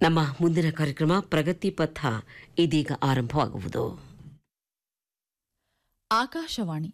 ನಮ್ಮ ಮುಂದಿನ ಕಾರ್ಯಕ್ರಮ ಪ್ರಗತಿ ಪಥ ಇದೀಗ ಆರಂಭವಾಗುವುದು ಆಕಾಶವಾಣಿ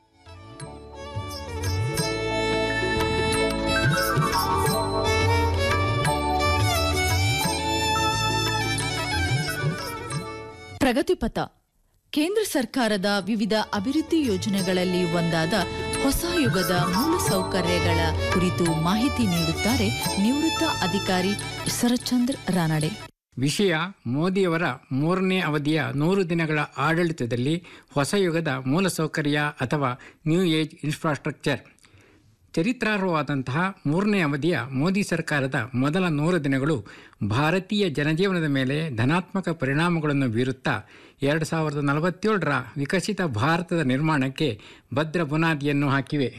ಪ್ರಗತಿಪಥ ಕೇಂದ್ರ ಸರ್ಕಾರದ ವಿವಿಧ ಅಭಿವೃದ್ಧಿ ಯೋಜನೆಗಳಲ್ಲಿ ಒಂದಾದ ಹೊಸ ಯುಗದ ಮೂಲಸೌಕರ್ಯಗಳ ಕುರಿತು ಮಾಹಿತಿ ನೀಡುತ್ತಾರೆ ನಿವೃತ್ತ ಅಧಿಕಾರಿ ಶರತ್ಚಂದ್ರ ರಾನಡೆ ವಿಷಯ ಮೋದಿಯವರ ಮೂರನೇ ಅವಧಿಯ ನೂರು ದಿನಗಳ ಆಡಳಿತದಲ್ಲಿ ಹೊಸ ಯುಗದ ಮೂಲಸೌಕರ್ಯ ಅಥವಾ ನ್ಯೂ ಏಜ್ ಇನ್ಫ್ರಾಸ್ಟ್ರಕ್ಚರ್ ಚರಿತ್ರಾರ್ಹವಾದಂತಹ ಮೂರನೇ ಅವಧಿಯ ಮೋದಿ ಸರ್ಕಾರದ ಮೊದಲ ನೂರು ದಿನಗಳು ಭಾರತೀಯ ಜನಜೀವನದ ಮೇಲೆ ಧನಾತ್ಮಕ ಪರಿಣಾಮಗಳನ್ನು ಬೀರುತ್ತಾ ಎರಡು ಸಾವಿರದ ನಲವತ್ತೇಳರ ವಿಕಸಿತ ಭಾರತದ ನಿರ್ಮಾಣಕ್ಕೆ ಭದ್ರ ಬುನಾದಿಯನ್ನು ಹಾಕಿವೆ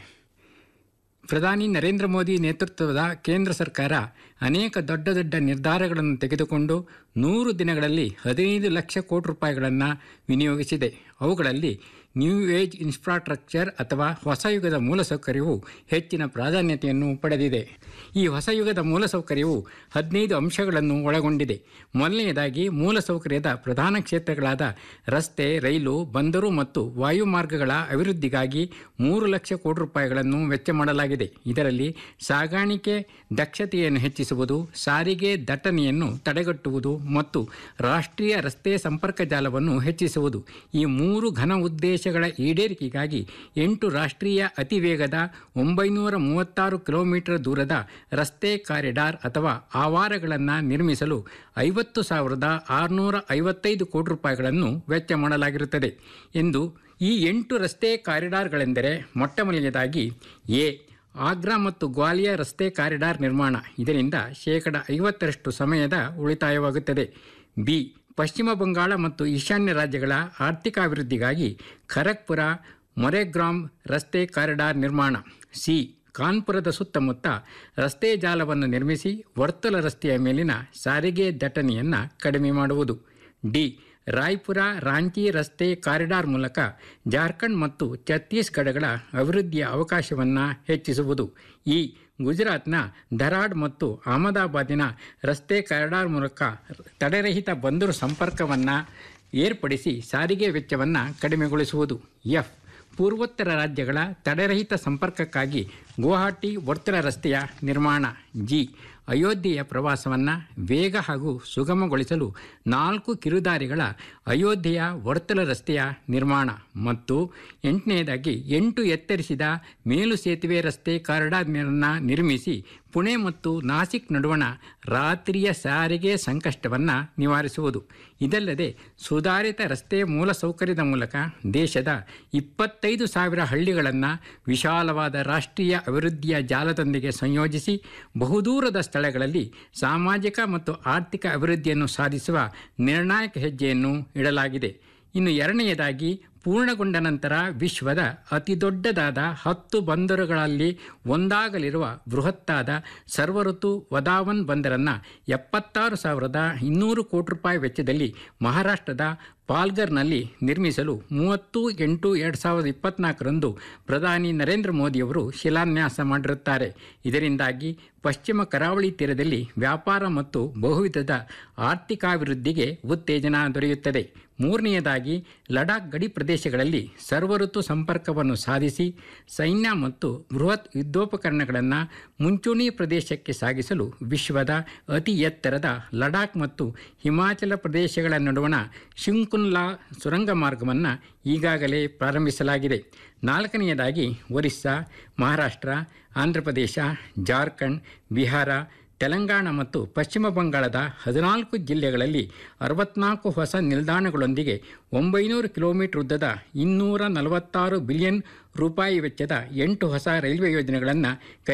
ಪ್ರಧಾನಿ ನರೇಂದ್ರ ಮೋದಿ ನೇತೃತ್ವದ ಕೇಂದ್ರ ಸರ್ಕಾರ ಅನೇಕ ದೊಡ್ಡ ದೊಡ್ಡ ನಿರ್ಧಾರಗಳನ್ನು ತೆಗೆದುಕೊಂಡು ನೂರು ದಿನಗಳಲ್ಲಿ ಹದಿನೈದು ಲಕ್ಷ ಕೋಟಿ ರೂಪಾಯಿಗಳನ್ನು ವಿನಿಯೋಗಿಸಿದೆ ಅವುಗಳಲ್ಲಿ ನ್ಯೂ ಏಜ್ ಇನ್ಫ್ರಾಸ್ಟ್ರಕ್ಚರ್ ಅಥವಾ ಹೊಸ ಯುಗದ ಮೂಲಸೌಕರ್ಯವು ಹೆಚ್ಚಿನ ಪ್ರಾಧಾನ್ಯತೆಯನ್ನು ಪಡೆದಿದೆ ಈ ಹೊಸ ಯುಗದ ಮೂಲಸೌಕರ್ಯವು ಹದಿನೈದು ಅಂಶಗಳನ್ನು ಒಳಗೊಂಡಿದೆ ಮೊದಲನೆಯದಾಗಿ ಮೂಲಸೌಕರ್ಯದ ಪ್ರಧಾನ ಕ್ಷೇತ್ರಗಳಾದ ರಸ್ತೆ ರೈಲು ಬಂದರು ಮತ್ತು ವಾಯು ಮಾರ್ಗಗಳ ಅಭಿವೃದ್ಧಿಗಾಗಿ ಮೂರು ಲಕ್ಷ ಕೋಟಿ ರೂಪಾಯಿಗಳನ್ನು ವೆಚ್ಚ ಮಾಡಲಾಗಿದೆ ಇದರಲ್ಲಿ ಸಾಗಾಣಿಕೆ ದಕ್ಷತೆಯನ್ನು ಹೆಚ್ಚಿಸುವುದು ಸಾರಿಗೆ ದಟ್ಟಣೆಯನ್ನು ತಡೆಗಟ್ಟುವುದು ಮತ್ತು ರಾಷ್ಟ್ರೀಯ ರಸ್ತೆ ಸಂಪರ್ಕ ಜಾಲವನ್ನು ಹೆಚ್ಚಿಸುವುದು ಈ ಮೂರು ಘನ ಉದ್ದೇಶಗಳ ಈಡೇರಿಕೆಗಾಗಿ ಎಂಟು ರಾಷ್ಟ್ರೀಯ ಅತಿ ವೇಗದ ಒಂಬೈನೂರ ಮೂವತ್ತಾರು ಕಿಲೋಮೀಟರ್ ದೂರದ ರಸ್ತೆ ಕಾರಿಡಾರ್ ಅಥವಾ ಆವಾರಗಳನ್ನು ನಿರ್ಮಿಸಲು ಐವತ್ತು ಸಾವಿರದ ಆರುನೂರ ಐವತ್ತೈದು ಕೋಟಿ ರೂಪಾಯಿಗಳನ್ನು ವೆಚ್ಚ ಮಾಡಲಾಗಿರುತ್ತದೆ ಎಂದು ಈ ಎಂಟು ರಸ್ತೆ ಕಾರಿಡಾರ್ಗಳೆಂದರೆ ಮೊಟ್ಟ ಮೊದಲನೇದಾಗಿ ಎ ಆಗ್ರಾ ಮತ್ತು ಗ್ವಾಲಿಯರ್ ರಸ್ತೆ ಕಾರಿಡಾರ್ ನಿರ್ಮಾಣ ಇದರಿಂದ ಶೇಕಡ ಐವತ್ತರಷ್ಟು ಸಮಯದ ಉಳಿತಾಯವಾಗುತ್ತದೆ ಬಿ ಪಶ್ಚಿಮ ಬಂಗಾಳ ಮತ್ತು ಈಶಾನ್ಯ ರಾಜ್ಯಗಳ ಆರ್ಥಿಕ ಅಭಿವೃದ್ಧಿಗಾಗಿ ಖರಗ್ಪುರ ಮೊರೆಗ್ರಾಮ್ ರಸ್ತೆ ಕಾರಿಡಾರ್ ನಿರ್ಮಾಣ ಸಿ ಕಾನ್ಪುರದ ಸುತ್ತಮುತ್ತ ರಸ್ತೆ ಜಾಲವನ್ನು ನಿರ್ಮಿಸಿ ವರ್ತುಲ ರಸ್ತೆಯ ಮೇಲಿನ ಸಾರಿಗೆ ದಟ್ಟಣೆಯನ್ನು ಕಡಿಮೆ ಮಾಡುವುದು ಡಿ ರಾಯ್ಪುರ ರಾಂಚಿ ರಸ್ತೆ ಕಾರಿಡಾರ್ ಮೂಲಕ ಜಾರ್ಖಂಡ್ ಮತ್ತು ಛತ್ತೀಸ್ಗಢಗಳ ಅಭಿವೃದ್ಧಿಯ ಅವಕಾಶವನ್ನು ಹೆಚ್ಚಿಸುವುದು ಈ ಗುಜರಾತ್ನ ಧರಾಡ್ ಮತ್ತು ಅಹಮದಾಬಾದಿನ ರಸ್ತೆ ಕಾರಿಡಾರ್ ಮೂಲಕ ತಡೆರಹಿತ ಬಂದರು ಸಂಪರ್ಕವನ್ನು ಏರ್ಪಡಿಸಿ ಸಾರಿಗೆ ವೆಚ್ಚವನ್ನು ಕಡಿಮೆಗೊಳಿಸುವುದು ಎಫ್ ಪೂರ್ವೋತ್ತರ ರಾಜ್ಯಗಳ ತಡೆರಹಿತ ಸಂಪರ್ಕಕ್ಕಾಗಿ ಗುವಾಹಟಿ ವರ್ತುಲ ರಸ್ತೆಯ ನಿರ್ಮಾಣ ಜಿ ಅಯೋಧ್ಯೆಯ ಪ್ರವಾಸವನ್ನು ವೇಗ ಹಾಗೂ ಸುಗಮಗೊಳಿಸಲು ನಾಲ್ಕು ಕಿರುದಾರಿಗಳ ಅಯೋಧ್ಯೆಯ ವರ್ತುಲ ರಸ್ತೆಯ ನಿರ್ಮಾಣ ಮತ್ತು ಎಂಟನೆಯದಾಗಿ ಎಂಟು ಎತ್ತರಿಸಿದ ಮೇಲು ಸೇತುವೆ ರಸ್ತೆ ಕಾರಿಡಾರ್ನ ನಿರ್ಮಿಸಿ ಪುಣೆ ಮತ್ತು ನಾಸಿಕ್ ನಡುವಣ ರಾತ್ರಿಯ ಸಾರಿಗೆ ಸಂಕಷ್ಟವನ್ನು ನಿವಾರಿಸುವುದು ಇದಲ್ಲದೆ ಸುಧಾರಿತ ರಸ್ತೆ ಮೂಲಸೌಕರ್ಯದ ಮೂಲಕ ದೇಶದ ಇಪ್ಪತ್ತೈದು ಸಾವಿರ ಹಳ್ಳಿಗಳನ್ನು ವಿಶಾಲವಾದ ರಾಷ್ಟ್ರೀಯ ಅಭಿವೃದ್ಧಿಯ ಜಾಲದೊಂದಿಗೆ ಸಂಯೋಜಿಸಿ ಬಹುದೂರದ ಸ್ಥಳಗಳಲ್ಲಿ ಸಾಮಾಜಿಕ ಮತ್ತು ಆರ್ಥಿಕ ಅಭಿವೃದ್ಧಿಯನ್ನು ಸಾಧಿಸುವ ನಿರ್ಣಾಯಕ ಹೆಜ್ಜೆಯನ್ನು ಇಡಲಾಗಿದೆ ಇನ್ನು ಎರಡನೆಯದಾಗಿ ಪೂರ್ಣಗೊಂಡ ನಂತರ ವಿಶ್ವದ ಅತಿದೊಡ್ಡದಾದ ಹತ್ತು ಬಂದರುಗಳಲ್ಲಿ ಒಂದಾಗಲಿರುವ ಬೃಹತ್ತಾದ ಸರ್ವಋತು ವದಾವನ್ ಬಂದರನ್ನು ಎಪ್ಪತ್ತಾರು ಸಾವಿರದ ಇನ್ನೂರು ಕೋಟಿ ರೂಪಾಯಿ ವೆಚ್ಚದಲ್ಲಿ ಮಹಾರಾಷ್ಟ್ರದ ಪಾಲ್ಗರ್ನಲ್ಲಿ ನಿರ್ಮಿಸಲು ಮೂವತ್ತು ಎಂಟು ಎರಡು ಸಾವಿರದ ಇಪ್ಪತ್ನಾಲ್ಕರಂದು ಪ್ರಧಾನಿ ನರೇಂದ್ರ ಮೋದಿಯವರು ಶಿಲಾನ್ಯಾಸ ಮಾಡಿರುತ್ತಾರೆ ಇದರಿಂದಾಗಿ ಪಶ್ಚಿಮ ಕರಾವಳಿ ತೀರದಲ್ಲಿ ವ್ಯಾಪಾರ ಮತ್ತು ಬಹುವಿಧದ ಆರ್ಥಿಕಾಭಿವೃದ್ಧಿಗೆ ಉತ್ತೇಜನ ದೊರೆಯುತ್ತದೆ ಮೂರನೆಯದಾಗಿ ಲಡಾಖ್ ಗಡಿ ಪ್ರದೇಶಗಳಲ್ಲಿ ಸರ್ವಋತು ಸಂಪರ್ಕವನ್ನು ಸಾಧಿಸಿ ಸೈನ್ಯ ಮತ್ತು ಬೃಹತ್ ಯುದ್ಧೋಪಕರಣಗಳನ್ನು ಮುಂಚೂಣಿ ಪ್ರದೇಶಕ್ಕೆ ಸಾಗಿಸಲು ವಿಶ್ವದ ಅತಿ ಎತ್ತರದ ಲಡಾಖ್ ಮತ್ತು ಹಿಮಾಚಲ ಪ್ರದೇಶಗಳ ನಡುವಣ ಶಿಂಕುನ್ಲಾ ಸುರಂಗ ಮಾರ್ಗವನ್ನು ಈಗಾಗಲೇ ಪ್ರಾರಂಭಿಸಲಾಗಿದೆ ನಾಲ್ಕನೆಯದಾಗಿ ಒರಿಸ್ಸಾ ಮಹಾರಾಷ್ಟ್ರ ಆಂಧ್ರಪ್ರದೇಶ ಜಾರ್ಖಂಡ್ ಬಿಹಾರ ತೆಲಂಗಾಣ ಮತ್ತು ಪಶ್ಚಿಮ ಬಂಗಾಳದ ಹದಿನಾಲ್ಕು ಜಿಲ್ಲೆಗಳಲ್ಲಿ ಅರವತ್ನಾಲ್ಕು ಹೊಸ ನಿಲ್ದಾಣಗಳೊಂದಿಗೆ ಒಂಬೈನೂರು ಕಿಲೋಮೀಟರ್ ಉದ್ದದ ಇನ್ನೂರ ನಲವತ್ತಾರು ಬಿಲಿಯನ್ ರೂಪಾಯಿ ವೆಚ್ಚದ ಎಂಟು ಹೊಸ ರೈಲ್ವೆ ಯೋಜನೆಗಳನ್ನು